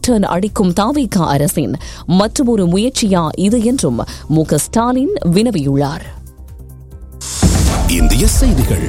Turn அடிக்கும் தாவேகா அரசின் மற்றொரு முயற்சியா இது என்றும் மு க ஸ்டாலின் வினவியுள்ளார் இந்திய செய்திகள்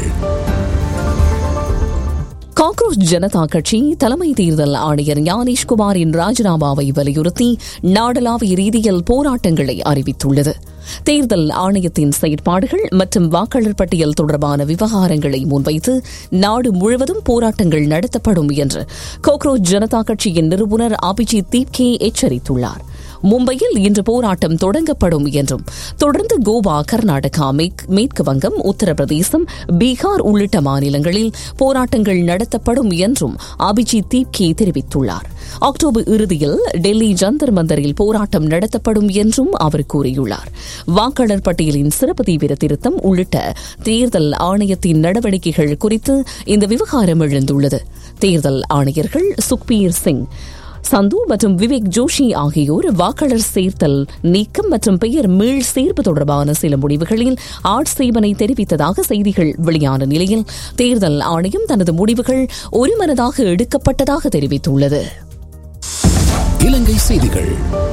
காக்ரோச் ஜனதா கட்சி தலைமை தேர்தல் ஆணையர் ஞானேஷ்குமாரின் ராஜினாமாவை வலியுறுத்தி நாடளாவிய ரீதியில் போராட்டங்களை அறிவித்துள்ளது தேர்தல் ஆணையத்தின் செயற்பாடுகள் மற்றும் வாக்காளர் பட்டியல் தொடர்பான விவகாரங்களை முன்வைத்து நாடு முழுவதும் போராட்டங்கள் நடத்தப்படும் என்று காக்ரோச் ஜனதா கட்சியின் நிறுவனர் அபிஜித் தீப்கே எச்சரித்துள்ளார் மும்பையில் இன்று போராட்டம் தொடங்கப்படும் என்றும் தொடர்ந்து கோவா கர்நாடகா மேற்கு வங்கம் உத்தரப்பிரதேசம் பீகார் உள்ளிட்ட மாநிலங்களில் போராட்டங்கள் நடத்தப்படும் என்றும் அபிஜித் தீப்கே தெரிவித்துள்ளார் அக்டோபர் இறுதியில் டெல்லி ஜந்தர் மந்தரில் போராட்டம் நடத்தப்படும் என்றும் அவர் கூறியுள்ளார் வாக்காளர் பட்டியலின் சிறப்பு தீவிர திருத்தம் உள்ளிட்ட தேர்தல் ஆணையத்தின் நடவடிக்கைகள் குறித்து இந்த விவகாரம் எழுந்துள்ளது தேர்தல் ஆணையர்கள் சுக்பீர் சிங் சந்து மற்றும் விவேக் ஜோஷி ஆகியோர் வாக்காளர் சேர்த்தல் நீக்கம் மற்றும் பெயர் மீள் சேர்ப்பு தொடர்பான சில முடிவுகளில் ஆட்சேபனை தெரிவித்ததாக செய்திகள் வெளியான நிலையில் தேர்தல் ஆணையம் தனது முடிவுகள் ஒருமனதாக எடுக்கப்பட்டதாக தெரிவித்துள்ளது இலங்கை செய்திகள்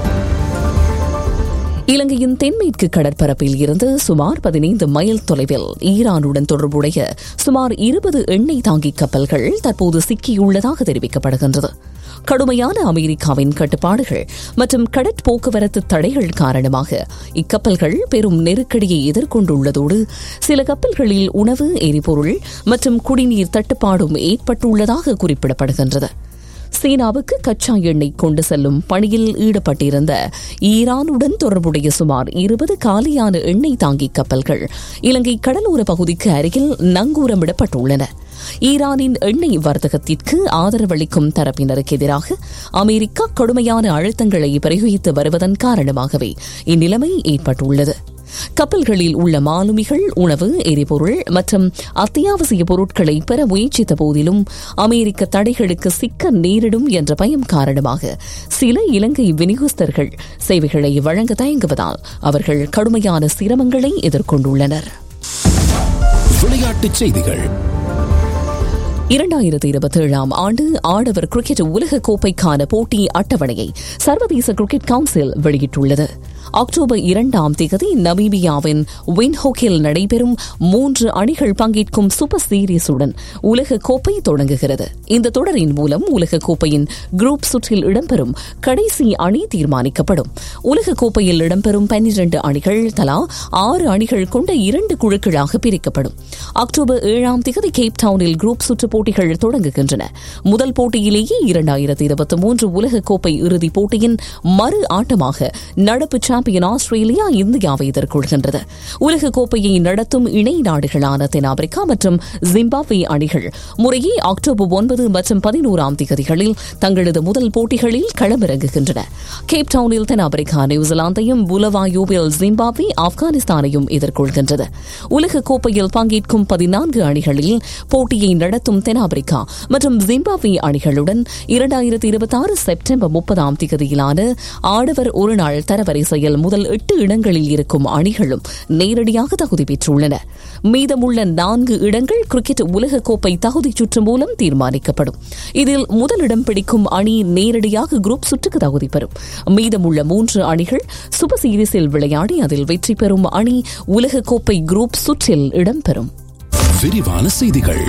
இலங்கையின் தென்மேற்கு கடற்பரப்பில் இருந்து சுமார் பதினைந்து மைல் தொலைவில் ஈரானுடன் தொடர்புடைய சுமார் இருபது எண்ணெய் தாங்கி கப்பல்கள் தற்போது சிக்கியுள்ளதாக தெரிவிக்கப்படுகின்றது கடுமையான அமெரிக்காவின் கட்டுப்பாடுகள் மற்றும் கடற்போக்குவரத்து தடைகள் காரணமாக இக்கப்பல்கள் பெரும் நெருக்கடியை எதிர்கொண்டுள்ளதோடு சில கப்பல்களில் உணவு எரிபொருள் மற்றும் குடிநீர் தட்டுப்பாடும் ஏற்பட்டுள்ளதாக குறிப்பிடப்படுகின்றது சீனாவுக்கு கச்சா எண்ணெய் கொண்டு செல்லும் பணியில் ஈடுபட்டிருந்த ஈரானுடன் தொடர்புடைய சுமார் இருபது காலியான எண்ணெய் தாங்கி கப்பல்கள் இலங்கை கடலோர பகுதிக்கு அருகில் நங்கூரமிடப்பட்டுள்ளன ஈரானின் எண்ணெய் வர்த்தகத்திற்கு ஆதரவளிக்கும் தரப்பினருக்கு எதிராக அமெரிக்கா கடுமையான அழுத்தங்களை பிரயோகித்து வருவதன் காரணமாகவே இந்நிலைமை ஏற்பட்டுள்ளது கப்பல்களில் உள்ள மாலுமிகள் உணவு எரிபொருள் மற்றும் அத்தியாவசிய பொருட்களை பெற முயற்சித்த போதிலும் அமெரிக்க தடைகளுக்கு சிக்க நேரிடும் என்ற பயம் காரணமாக சில இலங்கை விநியோகஸ்தர்கள் சேவைகளை வழங்க தயங்குவதால் அவர்கள் கடுமையான சிரமங்களை எதிர்கொண்டுள்ளனர் விளையாட்டுச் செய்திகள் இரண்டாயிரத்தி இருபத்தி ஏழாம் ஆண்டு ஆடவர் கிரிக்கெட் உலகக் கோப்பைக்கான போட்டி அட்டவணையை சர்வதேச கிரிக்கெட் கவுன்சில் வெளியிட்டுள்ளது அக்டோபர் இரண்டாம் தேதி நமீபியாவின் வின்ஹோக்கில் நடைபெறும் மூன்று அணிகள் பங்கேற்கும் சூப்பர் சீரீஸுடன் உலக கோப்பை தொடங்குகிறது இந்த தொடரின் மூலம் உலக கோப்பையின் குரூப் சுற்றில் இடம்பெறும் கடைசி அணி தீர்மானிக்கப்படும் உலக கோப்பையில் இடம்பெறும் பன்னிரண்டு அணிகள் தலா ஆறு அணிகள் கொண்ட இரண்டு குழுக்களாக பிரிக்கப்படும் அக்டோபர் ஏழாம் தேதி கேப் டவுனில் குரூப் சுற்று போட்டிகள் தொடங்குகின்றன முதல் போட்டியிலேயே இரண்டாயிரத்தி இருபத்தி மூன்று உலக கோப்பை இறுதிப் போட்டியின் மறு ஆட்டமாக நடப்பு சாம்பியன் ஆஸ்திரேலியா இந்தியாவை எதிர்கொள்கின்றது உலக கோப்பையை நடத்தும் இணை நாடுகளான தென்னாப்பிரிக்கா மற்றும் ஜிம்பாப்வே அணிகள் முறையே அக்டோபர் ஒன்பது மற்றும் பதினோராம் தேதிகளில் தங்களது முதல் போட்டிகளில் களமிறங்குகின்றன கேப் டவுனில் தென்னாப்பிரிக்கா நியூசிலாந்தையும் புலவாயோவில் ஜிம்பாப்வே ஆப்கானிஸ்தானையும் எதிர்கொள்கின்றது உலக கோப்பையில் பங்கேற்கும் பதினான்கு அணிகளில் போட்டியை நடத்தும் தென்னாப்பிரிக்கா மற்றும் ஜிம்பாப்வே அணிகளுடன் இரண்டாயிரத்தி இருபத்தி ஆறு செப்டம்பர் முப்பதாம் தேதியிலான ஆடவர் ஒருநாள் தரவரிசையில் முதல் எட்டு இடங்களில் இருக்கும் அணிகளும் நேரடியாக தகுதி பெற்றுள்ளன மீதமுள்ள நான்கு இடங்கள் கிரிக்கெட் உலகக்கோப்பை தகுதி சுற்று மூலம் தீர்மானிக்கப்படும் இதில் முதலிடம் பிடிக்கும் அணி நேரடியாக குரூப் சுற்றுக்கு தகுதி பெறும் மீதமுள்ள மூன்று அணிகள் சூப்பர் சீரீஸில் விளையாடி அதில் வெற்றி பெறும் அணி உலகக்கோப்பை குரூப் சுற்றில் இடம்பெறும் விரிவான செய்திகள்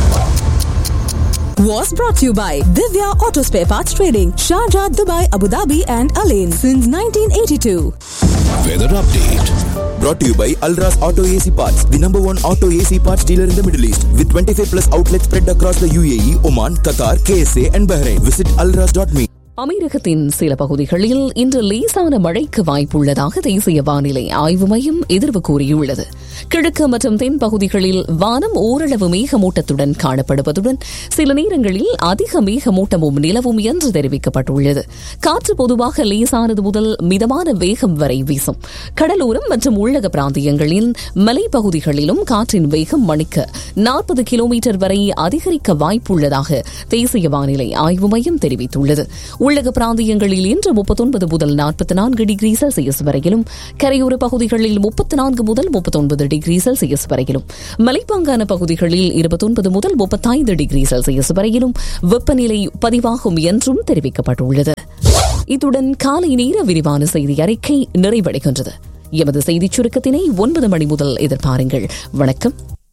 was brought to you by Divya Auto Spare Parts Trading, Sharjah, Dubai, Abu Dhabi, and Alain since 1982. Weather update Brought to you by Alras Auto AC Parts, the number one auto AC parts dealer in the Middle East, with 25 plus outlets spread across the UAE, Oman, Qatar, KSA, and Bahrain. Visit alras.me. அமீரகத்தின் சில பகுதிகளில் இன்று லேசான மழைக்கு வாய்ப்புள்ளதாக தேசிய வானிலை ஆய்வு மையம் எதிர்வு கூறியுள்ளது கிழக்கு மற்றும் தென் பகுதிகளில் வானம் ஓரளவு மேகமூட்டத்துடன் காணப்படுவதுடன் சில நேரங்களில் அதிக மேகமூட்டமும் நிலவும் என்று தெரிவிக்கப்பட்டுள்ளது காற்று பொதுவாக லேசானது முதல் மிதமான வேகம் வரை வீசும் கடலோரம் மற்றும் உள்ளக பிராந்தியங்களின் மலைப்பகுதிகளிலும் காற்றின் வேகம் மணிக்கு நாற்பது கிலோமீட்டர் வரை அதிகரிக்க வாய்ப்புள்ளதாக தேசிய வானிலை ஆய்வு மையம் தெரிவித்துள்ளது உள்ளக பிராந்தியங்களில் இன்று முப்பத்தொன்பது முதல் நாற்பத்தி நான்கு டிகிரி செல்சியஸ் வரையிலும் கரையோர பகுதிகளில் முப்பத்தி நான்கு முதல் முப்பத்தொன்பது டிகிரி செல்சியஸ் வரையிலும் மலைப்பாங்கான பகுதிகளில் இருபத்தொன்பது முதல் முப்பத்தைந்து டிகிரி செல்சியஸ் வரையிலும் வெப்பநிலை பதிவாகும் என்றும் தெரிவிக்கப்பட்டுள்ளது இத்துடன் காலை நேர விரிவான செய்தி அறிக்கை நிறைவடைகின்றது எமது செய்திச் சுருக்கத்தினை ஒன்பது மணி முதல் எதிர்பாருங்கள் வணக்கம்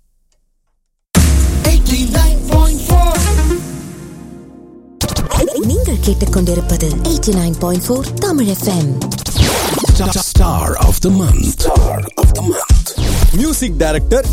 நீங்கள் கேட்டுக்கொண்டிருப்பது 89.4 Tamil FM Star of the month. Star of the month. Music director